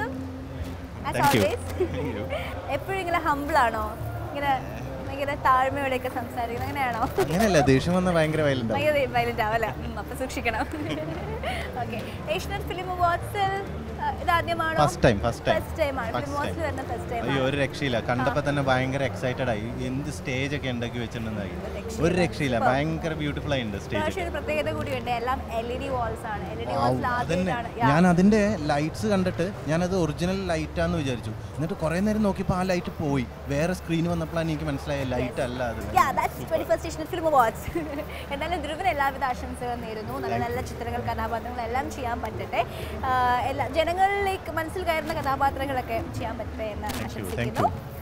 Welcome as Thank you. Always എപ്പോഴും ഇങ്ങനെ humble ആണോ ഇങ്ങനെ ഭയങ്കര താഴ്മയോടെയൊക്കെ സംസാരിക്കുന്നത് അങ്ങനെയാണോ അങ്ങനെയല്ല ദേഷ്യം വന്ന ഭയങ്കര വയലന്റ് ഭയങ്കര വയലന്റ് ആവല്ല അപ്പൊ സൂക്ഷിക്കണം ഓക്കെ ഏഷ്യനെറ്റ് ഫിലിം അവാർഡ്സിൽ ഇതാദ്യമാണോ first time first time first time ആണ് First ഫിലിം അവാർഡ്സിൽ വരുന്ന ഫസ്റ്റ് ടൈം അയ്യോ ഒരു രക്ഷയില്ല കണ്ടപ്പോ തന്നെ ഭയങ്കര എക്സൈറ്റഡ് ആയി എന്ത് സ്റ്റേജ് ഒക്കെ ഉണ്ടാക്കി വെച്ചിട്ടുണ്ടായി രക്ഷയില്ല. ഒരു രക്ഷയില്ല ഭയങ്കര ബ്യൂട്ടിഫുൾ ആയിട്ടുണ്ട് സ്റ്റേജ് പക്ഷേ ഒരു പ്രത്യേകത കൂടിയുണ്ട് എല്ലാം എൽ ഇ ഡി വാൾസ് ആണ് എൽ ഇ ഡി വാൾസ് അതന്നെ ആദ്യമായിട്ടാണ് ഞാൻ അതിന്റെ ലൈറ്റ്സ് കണ്ടിട്ട് ഞാനത് ഒറിജിനൽ ലൈറ്റാന്ന് വിചാരിച്ചു എന്നിട്ട് കുറെ നേരം നോക്കിയപ്പോൾ ആ ലൈറ്റ് പോയി വേറെ സ്ക്രീൻ വന്നപ്പോഴാണ് എനിക്ക് മനസ്സിലായ ലൈറ്റ് അല്ല അത് yeah that's twenty first Asian film awards എന്നാലും ധ്രുവന് എല്ലാവിധ ആശംസകളും നേരുന്നു നല്ല നല്ല ചിത്രങ്ങൾ കഥാപാത്രങ്ങൾ എല്ലാം ചെയ്യാൻ പറ്റട്ടെ ആഹ് എല്ലാ ജനങ്ങളിലേക്ക് മനസ്സിൽ കയറുന്ന കഥാപാത്രങ്ങളൊക്കെ ചെയ്യാൻ പറ്റട്ടെ എന്ന് Thank you, thank ആശംസിക്കുന്നു you.